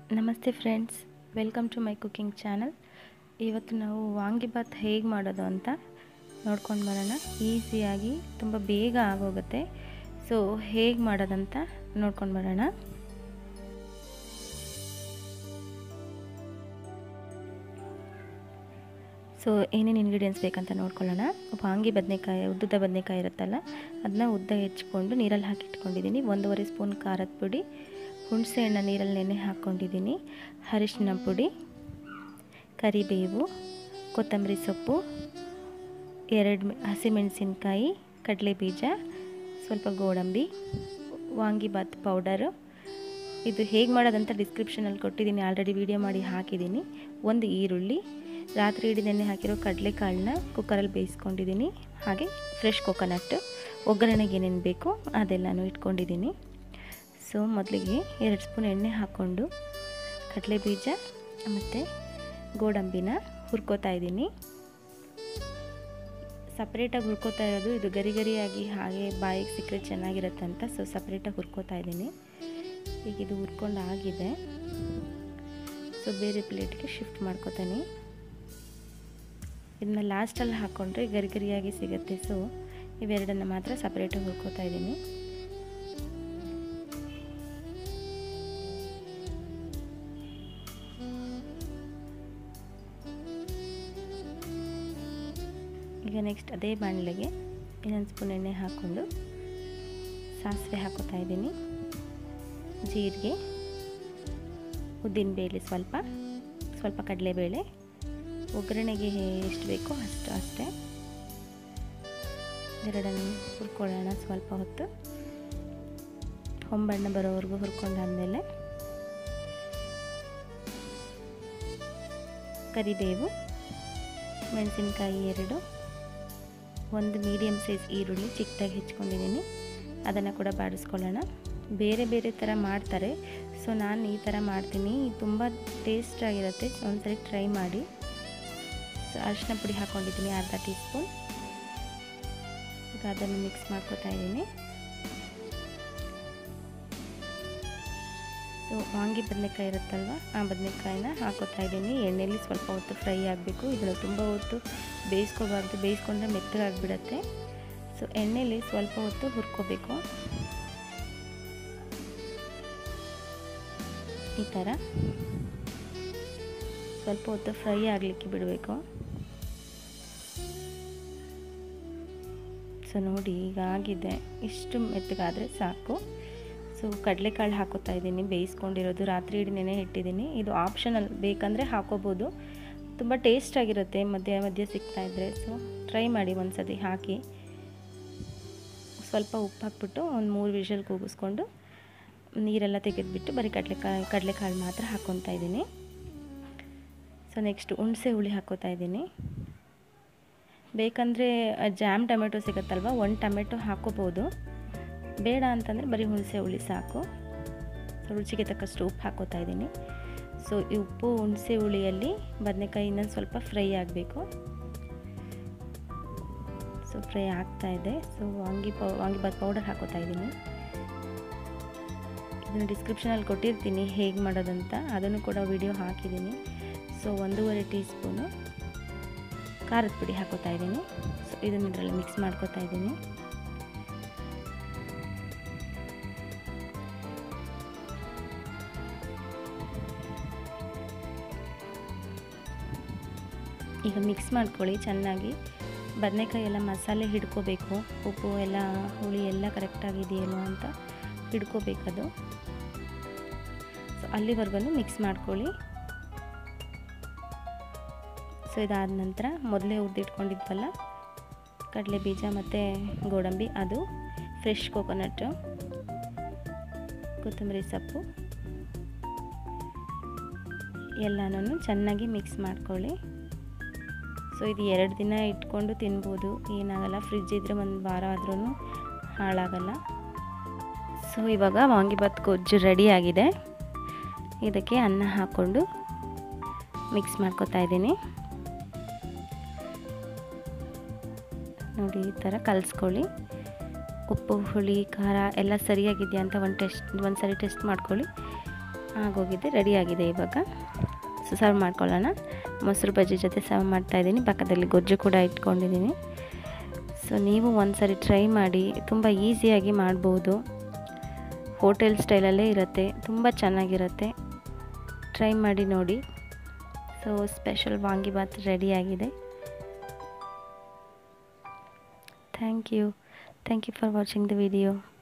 ನಮಸ್ತೆ friends welcome to my cooking channel ಇವತ್ತು ನಾವು ವಾಂಗಿಭಾತ್ ಹೇಗೆ ಮಾಡೋದು ಅಂತ ನೋಡ್ಕೊಂಡು ಬರೋಣ ಈಸಿಯಾಗಿ ತುಂಬ ಬೇಗ ಆಗೋಗುತ್ತೆ ಸೊ ಹೇಗೆ ಮಾಡೋದಂತ ನೋಡ್ಕೊಂಡು ಬರೋಣ ಸೊ ಏನೇನು ಇಂಗ್ರೀಡಿಯೆಂಟ್ಸ್ ಬೇಕಂತ ನೋಡ್ಕೊಳ್ಳೋಣ ವಾಂಗಿ ಬದನೆಕಾಯಿ ಉದ್ದದ ಬದನೆಕಾಯಿ ಇರುತ್ತಲ್ಲ ಅದನ್ನ ಉದ್ದ ಹೆಚ್ಕೊಂಡು ನೀರಲ್ಲಿ ಹಾಕಿಟ್ಕೊಂಡಿದ್ದೀನಿ ಒಂದೂವರೆ ಸ್ಪೂನ್ ಖಾರದ ಪುಡಿ ಹುಣಸೆ ಹಣ್ಣು ನೀರಲ್ಲಿ ನೆನೆ ಹಾಕ್ಕೊಂಡಿದ್ದೀನಿ ಅರಿಶಿನ ಪುಡಿ ಕರಿಬೇವು ಕೊತ್ತಂಬರಿ ಸೊಪ್ಪು ಎರಡು ಹಸಿಮೆಣಸಿನ್ಕಾಯಿ ಕಡಲೆ ಬೀಜ ಸ್ವಲ್ಪ ಗೋಡಂಬಿ ವಾಂಗಿಭಾತ್ ಪೌಡರು ಇದು ಹೇಗೆ ಮಾಡೋದಂತ ಡಿಸ್ಕ್ರಿಪ್ಷನಲ್ಲಿ ಕೊಟ್ಟಿದ್ದೀನಿ ಆಲ್ರೆಡಿ ವೀಡಿಯೋ ಮಾಡಿ ಹಾಕಿದ್ದೀನಿ ಒಂದು ಈರುಳ್ಳಿ ರಾತ್ರಿ ಇಡೀ ನೆನೆ ಹಾಕಿರೋ ಕಡಲೆಕಾಳನ್ನ ಕುಕ್ಕರಲ್ಲಿ ಬೇಯಿಸ್ಕೊಂಡಿದ್ದೀನಿ ಹಾಗೆ ಫ್ರೆಶ್ ಕೊಕೊನಟ್ ಒಗ್ಗರಣೆಗೆ ಏನೇನು ಬೇಕೋ ಅದೆಲ್ಲನೂ ಇಟ್ಕೊಂಡಿದ್ದೀನಿ ಸೊ ಮೊದಲಿಗೆ ಎರಡು ಸ್ಪೂನ್ ಎಣ್ಣೆ ಹಾಕ್ಕೊಂಡು ಕಡಲೆ ಬೀಜ ಮತ್ತು ಗೋಡಂಬಿನ ಹುರ್ಕೋತಾ ಇದ್ದೀನಿ ಸಪ್ರೇಟಾಗಿ ಹುರ್ಕೋತಾ ಇರೋದು ಇದು ಗರಿ ಗರಿಯಾಗಿ ಹಾಗೆ ಬಾಯಿಗೆ ಸಿಕ್ಕರೆ ಚೆನ್ನಾಗಿರುತ್ತೆ ಅಂತ ಸೊ ಸಪ್ರೇಟಾಗಿ ಹುರ್ಕೋತಾ ಇದ್ದೀನಿ ಈಗ ಇದು ಹುರ್ಕೊಂಡು ಆಗಿದೆ ಸೊ ಬೇರೆ ಪ್ಲೇಟ್ಗೆ ಶಿಫ್ಟ್ ಮಾಡ್ಕೋತೀನಿ ಇದನ್ನ ಲಾಸ್ಟಲ್ಲಿ ಹಾಕ್ಕೊಂಡ್ರೆ ಗರಿ ಗರಿಯಾಗಿ ಸಿಗುತ್ತೆ ಸೊ ಇವೆರಡನ್ನು ಮಾತ್ರ ಸಪ್ರೇಟಾಗಿ ಹುರ್ಕೋತಾ ಇದ್ದೀನಿ ಈಗ ನೆಕ್ಸ್ಟ್ ಅದೇ ಬಾಣಲೆಗೆ ಇನ್ನೊಂದು ಸ್ಪೂನ್ ಎಣ್ಣೆ ಹಾಕ್ಕೊಂಡು ಸಾಸಿವೆ ಹಾಕೋತಾ ಇದ್ದೀನಿ ಜೀರಿಗೆ ಉದ್ದಿನಬೇಳೆ ಸ್ವಲ್ಪ ಸ್ವಲ್ಪ ಕಡಲೆಬೇಳೆ ಒಗ್ಗರಣೆಗೆ ಎಷ್ಟು ಬೇಕೋ ಅಷ್ಟು ಅಷ್ಟೇ ಎರಡನ್ನು ಹುರ್ಕೊಳ್ಳೋಣ ಸ್ವಲ್ಪ ಹೊತ್ತು ಹೊಂಬಣ್ಣ ಬರೋವರೆಗೂ ಹುರ್ಕೊಂಡಾದ್ಮೇಲೆ ಕರಿಬೇವು ಮೆಣಸಿನ್ಕಾಯಿ ಎರಡು ಒಂದು ಮೀಡಿಯಮ್ ಸೈಜ್ ಈರುಳ್ಳಿ ಚಿಕ್ಕದಾಗಿ ಹೆಚ್ಕೊಂಡಿದ್ದೀನಿ ಅದನ್ನು ಕೂಡ ಬಾಡಿಸ್ಕೊಳ್ಳೋಣ ಬೇರೆ ಬೇರೆ ಥರ ಮಾಡ್ತಾರೆ ಸೊ ನಾನು ಈ ಥರ ಮಾಡ್ತೀನಿ ತುಂಬ ಟೇಸ್ಟಾಗಿರುತ್ತೆ ಒಂದ್ಸರಿ ಟ್ರೈ ಮಾಡಿ ಸೊ ಅರಿಶಿನ ಪುಡಿ ಹಾಕ್ಕೊಂಡಿದ್ದೀನಿ ಅರ್ಧ ಟೀ ಸ್ಪೂನ್ ಈಗ ಅದನ್ನು ಮಿಕ್ಸ್ ಮಾಡ್ಕೊತಾ ಇದ್ದೀನಿ ಸೊ ವಾಂಗಿ ಬದನೆಕಾಯಿ ಇರುತ್ತಲ್ವ ಆ ಬದನೆಕಾಯಿನ ಹಾಕೋತಾ ಇದ್ದೀನಿ ಎಣ್ಣೆಯಲ್ಲಿ ಸ್ವಲ್ಪ ಹೊತ್ತು ಫ್ರೈ ಆಗಬೇಕು ಇದನ್ನು ತುಂಬ ಹೊತ್ತು ಬೇಯಿಸ್ಕೋಬಾರ್ದು ಬೇಯಿಸ್ಕೊಂಡ್ರೆ ಮೆತ್ತಗಾಗಿಬಿಡತ್ತೆ ಸೊ ಎಣ್ಣೆಯಲ್ಲಿ ಸ್ವಲ್ಪ ಹೊತ್ತು ಹುರ್ಕೋಬೇಕು ಈ ಥರ ಸ್ವಲ್ಪ ಹೊತ್ತು ಫ್ರೈ ಆಗಲಿಕ್ಕೆ ಬಿಡಬೇಕು ಸೊ ನೋಡಿ ಈಗ ಆಗಿದೆ ಇಷ್ಟು ಮೆತ್ತಗಾದರೆ ಸಾಕು ಸೊ ಕಡಲೆಕಾಳು ಹಾಕೋತಾ ಇದ್ದೀನಿ ಬೇಯಿಸ್ಕೊಂಡಿರೋದು ರಾತ್ರಿ ಇಡೀ ನೆನೆ ಇಟ್ಟಿದ್ದೀನಿ ಇದು ಆಪ್ಷನಲ್ ಬೇಕಂದರೆ ಹಾಕೋಬೋದು ತುಂಬ ಟೇಸ್ಟಾಗಿರುತ್ತೆ ಮಧ್ಯ ಮಧ್ಯ ಸಿಗ್ತಾಯಿದ್ರೆ ಸೊ ಟ್ರೈ ಮಾಡಿ ಒಂದು ಸತಿ ಹಾಕಿ ಸ್ವಲ್ಪ ಉಪ್ಪು ಹಾಕ್ಬಿಟ್ಟು ಒಂದು ಮೂರು ವಿಷಲ್ ಕೂಗಿಸ್ಕೊಂಡು ನೀರೆಲ್ಲ ತೆಗೆದುಬಿಟ್ಟು ಬರೀ ಕಡಲೆಕಾಳು ಕಡಲೆಕಾಳು ಮಾತ್ರ ಹಾಕ್ಕೊತಾ ಇದ್ದೀನಿ ಸೊ ನೆಕ್ಸ್ಟ್ ಹುಣಸೆ ಹುಳಿ ಹಾಕೋತಾ ಇದ್ದೀನಿ ಬೇಕಂದರೆ ಜಾಮ್ ಟೊಮೆಟೊ ಸಿಗುತ್ತಲ್ವ ಒಂದು ಟೊಮೆಟೊ ಹಾಕೋಬೋದು ಬೇಡ ಅಂತಂದರೆ ಬರೀ ಹುಣಸೆ ಹುಳಿ ಸಾಕು ಸೊ ರುಚಿಗೆ ತಕ್ಕಷ್ಟು ಉಪ್ಪು ಹಾಕೋತಾ ಇದ್ದೀನಿ ಸೊ ಈ ಉಪ್ಪು ಹುಣಸೆ ಹುಳಿಯಲ್ಲಿ ಬದನೆಕಾಯಿ ಇನ್ನೊಂದು ಸ್ವಲ್ಪ ಫ್ರೈ ಆಗಬೇಕು ಸೊ ಫ್ರೈ ಆಗ್ತಾ ಇದೆ ಸೊ ವಾಂಗಿ ಪೌ ವಾಂಗಿಭಾತ್ ಪೌಡರ್ ಹಾಕೋತಾ ಇದ್ದೀನಿ ಇದನ್ನು ಡಿಸ್ಕ್ರಿಪ್ಷನಲ್ಲಿ ಕೊಟ್ಟಿರ್ತೀನಿ ಹೇಗೆ ಮಾಡೋದಂತ ಅದನ್ನು ಕೂಡ ವಿಡಿಯೋ ಹಾಕಿದ್ದೀನಿ ಸೊ ಒಂದೂವರೆ ಟೀ ಸ್ಪೂನು ಖಾರದ ಪುಡಿ ಹಾಕೋತಾ ಇದ್ದೀನಿ ಸೊ ಇದನ್ನು ಇದರಲ್ಲಿ ಮಿಕ್ಸ್ ಮಾಡ್ಕೋತಾ ಇದ್ದೀನಿ ಈಗ ಮಿಕ್ಸ್ ಮಾಡ್ಕೊಳ್ಳಿ ಚೆನ್ನಾಗಿ ಬದನೆಕಾಯಿ ಎಲ್ಲ ಮಸಾಲೆ ಹಿಡ್ಕೋಬೇಕು ಉಪ್ಪು ಎಲ್ಲ ಹುಳಿ ಎಲ್ಲ ಕರೆಕ್ಟಾಗಿದೆಯೇನೋ ಅಂತ ಹಿಡ್ಕೋಬೇಕದು ಸೊ ಅಲ್ಲಿವರೆಗೂ ಮಿಕ್ಸ್ ಮಾಡ್ಕೊಳ್ಳಿ ಸೊ ಇದಾದ ನಂತರ ಮೊದಲೇ ಹುರಿದಿಟ್ಕೊಂಡಿದ್ವಲ್ಲ ಕಡಲೆ ಬೀಜ ಮತ್ತು ಗೋಡಂಬಿ ಅದು ಫ್ರೆಶ್ ಕೊಕೊನಟ್ಟು ಕೊತ್ತಂಬರಿ ಸೊಪ್ಪು ಎಲ್ಲನೂ ಚೆನ್ನಾಗಿ ಮಿಕ್ಸ್ ಮಾಡ್ಕೊಳ್ಳಿ ಸೊ ಇದು ಎರಡು ದಿನ ಇಟ್ಕೊಂಡು ತಿನ್ಬೋದು ಏನಾಗಲ್ಲ ಫ್ರಿಜ್ ಇದ್ದರೆ ಒಂದು ವಾರ ಆದ್ರೂ ಹಾಳಾಗಲ್ಲ ಸೊ ಇವಾಗ ವಾಂಗಿಭಾತ್ ಗೊಜ್ಜು ರೆಡಿಯಾಗಿದೆ ಇದಕ್ಕೆ ಅನ್ನ ಹಾಕ್ಕೊಂಡು ಮಿಕ್ಸ್ ಮಾಡ್ಕೊತಾ ಇದ್ದೀನಿ ನೋಡಿ ಈ ಥರ ಕಲಿಸ್ಕೊಳ್ಳಿ ಉಪ್ಪು ಹುಳಿ ಖಾರ ಎಲ್ಲ ಸರಿಯಾಗಿದೆಯಾ ಅಂತ ಒಂದು ಟೆಸ್ಟ್ ಒಂದು ಸರಿ ಟೆಸ್ಟ್ ಮಾಡ್ಕೊಳ್ಳಿ ಆಗೋಗಿದೆ ರೆಡಿಯಾಗಿದೆ ಇವಾಗ ಸೊ ಸರ್ವ್ ಮಾಡ್ಕೊಳ್ಳೋಣ ಮೊಸರು ಬಜ್ಜಿ ಜೊತೆ ಸರ್ವ್ ಮಾಡ್ತಾಯಿದ್ದೀನಿ ಪಕ್ಕದಲ್ಲಿ ಗೊಜ್ಜು ಕೂಡ ಇಟ್ಕೊಂಡಿದ್ದೀನಿ ಸೊ ನೀವು ಒಂದು ಸರಿ ಟ್ರೈ ಮಾಡಿ ತುಂಬ ಈಸಿಯಾಗಿ ಮಾಡ್ಬೋದು ಹೋಟೆಲ್ ಸ್ಟೈಲಲ್ಲೇ ಇರುತ್ತೆ ತುಂಬ ಚೆನ್ನಾಗಿರುತ್ತೆ ಟ್ರೈ ಮಾಡಿ ನೋಡಿ ಸೊ ಸ್ಪೆಷಲ್ ವಾಂಗಿಬಾತ್ ರೆಡಿಯಾಗಿದೆ thank you thank you for watching the video